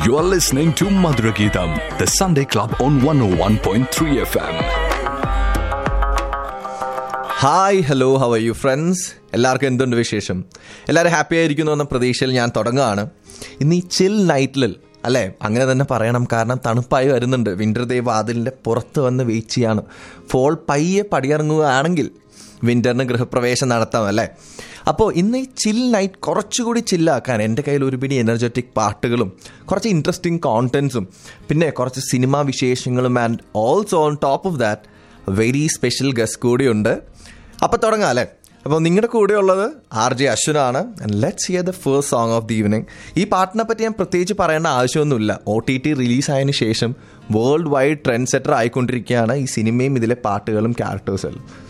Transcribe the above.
You are listening to Madhurageetam, the Sunday Club on 101.3 FM. Hi hello how are you friends എല്ലാവർക്കും എന്തുണ്ട് വിശേഷം എല്ലാവരും happy ആയിരിക്കുന്നു എന്ന പ്രതീക്ഷയിൽ ഞാൻ തുടങ്ങുകയാണ് ഇന്ന് ഈ ചിൽ നൈറ്റിൽ അല്ലേ അങ്ങനെ തന്നെ പറയണം കാരണം തണുപ്പായി വരുന്നുണ്ട് വിൻ്റർ ദേ വാതിലിൻ്റെ പുറത്ത് വന്ന് വെയിറ്റ് ചെയ്യാണ് ഫോൾ പയ്യെ പടിയിറങ്ങുകയാണെങ്കിൽ വിൻ്ററിന് ഗൃഹപ്രവേശം നടത്താം അല്ലേ അപ്പോൾ ഇന്ന് ഈ ചിൽ നൈറ്റ് കുറച്ചുകൂടി ചില്ലാക്കാൻ എൻ്റെ കയ്യിൽ ഒരു പിടി എനർജറ്റിക് പാട്ടുകളും കുറച്ച് ഇൻട്രസ്റ്റിംഗ് കോണ്ടൻസും പിന്നെ കുറച്ച് സിനിമാ വിശേഷങ്ങളും and also on top of that very special guest കൂടിയുണ്ട് അപ്പോൾ തുടങ്ങാം അല്ലേ അപ്പോൾ നിങ്ങളുടെ കൂടെ ഉള്ളത് ആർ ജെ അശ്വനാണ് and let's hear the first song of the evening ഈ പാട്ടിനെ പറ്റി ഞാൻ പ്രത്യേകിച്ച് പറയേണ്ട ആവശ്യമൊന്നുമില്ല ഒ ടി ടി റിലീസായതിനു ശേഷം വേൾഡ് വൈഡ് ട്രെൻഡ് സെറ്റർ ആയിക്കൊണ്ടിരിക്കുകയാണ് ഈ സിനിമയും ഇതിലെ പാട്ടുകളും ക്യാരക്ടേഴ്സും